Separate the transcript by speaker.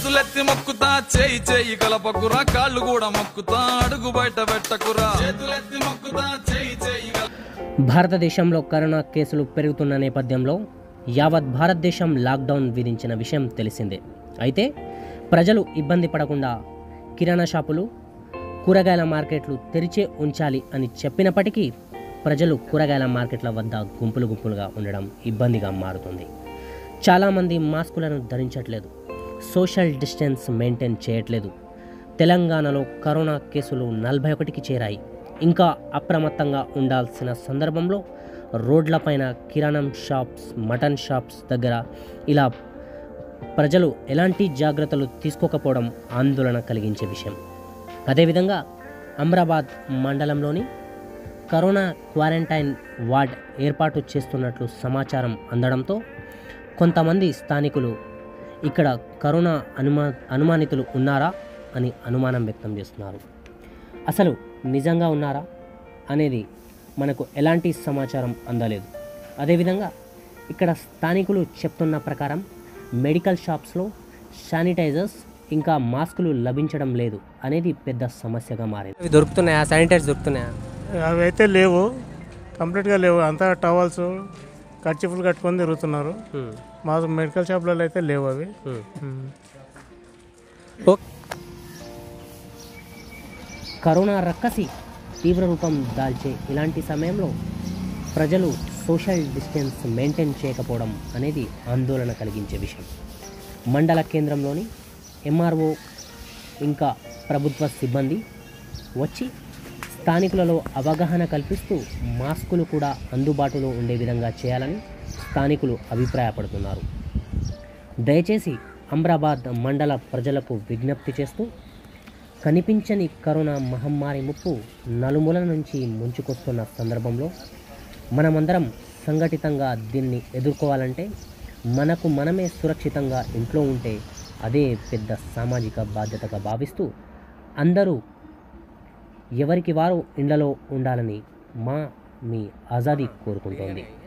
Speaker 1: చేతులెత్తి మొక్కుతా చేయి చేయి కలపకురా కాళ్ళు కూడా మొక్కుతా అడుగు బయట పెట్టకురా చేతులెత్తి మొక్కుతా చేయి చేయి కల-
Speaker 2: భారతదేశంలో కరోనా కేసులు పెరుగుతున్న నేపథ్యంలో యావత్ భారతదేశం లాక్డౌన్ విధించిన విషయం తెలిసిందే అయితే ప్రజలు ఇబ్బంది పడకుండా కిరాణా షాపులు కూరగాయల మార్కెట్లు తెరిచే ఉంచాలి అని చెప్పినప్పటికీ ప్రజలు కూరగాయల మార్కెట్ల వద్ద గుంపులు గుంపులుగా ఉండడం ఇబ్బందిగా మారుతుంది చాలామంది మాస్కులను ధరించట్లేదు సోషల్ డిస్టెన్స్ మెయింటైన్ చేయట్లేదు తెలంగాణలో కరోనా కేసులు నలభై ఒకటికి చేరాయి ఇంకా అప్రమత్తంగా ఉండాల్సిన సందర్భంలో రోడ్లపైన కిరాణం షాప్స్ మటన్ షాప్స్ దగ్గర ఇలా ప్రజలు ఎలాంటి జాగ్రత్తలు తీసుకోకపోవడం ఆందోళన కలిగించే విషయం అదేవిధంగా అమ్రాబాద్ మండలంలోని కరోనా క్వారంటైన్ వార్డ్ ఏర్పాటు చేస్తున్నట్లు సమాచారం అందడంతో కొంతమంది స్థానికులు ఇక్కడ కరోనా అనుమా అనుమానితులు ఉన్నారా అని అనుమానం వ్యక్తం చేస్తున్నారు అసలు నిజంగా ఉన్నారా అనేది మనకు ఎలాంటి సమాచారం అందలేదు అదేవిధంగా ఇక్కడ స్థానికులు చెప్తున్న ప్రకారం మెడికల్ షాప్స్లో శానిటైజర్స్ ఇంకా మాస్కులు లభించడం లేదు అనేది పెద్ద సమస్యగా మారింది
Speaker 3: అవి దొరుకుతున్నాయా శానిటైజర్ దొరుకుతున్నాయా
Speaker 4: అవి అయితే లేవు కంప్లీట్గా లేవు అంతా టవల్స్ కర్చీఫ్లు కట్టుకొని తిరుగుతున్నారు
Speaker 3: హ్మ్.
Speaker 4: మా మెడికల్ షాప్లలో అయితే లేవు అవి
Speaker 3: హ్మ్.
Speaker 4: ఉమ్.
Speaker 3: ఓ-
Speaker 2: కరోనా రక్కసి తీవ్ర రూపం దాల్చే ఇలాంటి సమయంలో ప్రజలు సోషల్ డిస్టెన్స్ మెయింటైన్ చేయకపోవడం అనేది ఆందోళన కలిగించే విషయం మండల కేంద్రంలోని ఎంఆర్ఓ ఇంకా ప్రభుత్వ సిబ్బంది వచ్చి స్థానికులలో అవగాహన కల్పిస్తూ మాస్కులు కూడా అందుబాటులో ఉండే విధంగా చేయాలని స్థానికులు అభిప్రాయపడుతున్నారు దయచేసి అమ్రాబాద్ మండల ప్రజలకు విజ్ఞప్తి చేస్తూ కనిపించని కరోనా మహమ్మారి ముప్పు నలుమూలల నుంచి ముంచుకొస్తున్న సందర్భంలో మనమందరం సంఘటితంగా దీన్ని ఎదుర్కోవాలంటే మనకు మనమే సురక్షితంగా ఇంట్లో ఉంటే అదే పెద్ద సామాజిక బాధ్యతగా భావిస్తూ అందరూ ఎవరికి వారు ఇండ్లలో ఉండాలని మా మీ ఆజాదీ కోరుకుంటోంది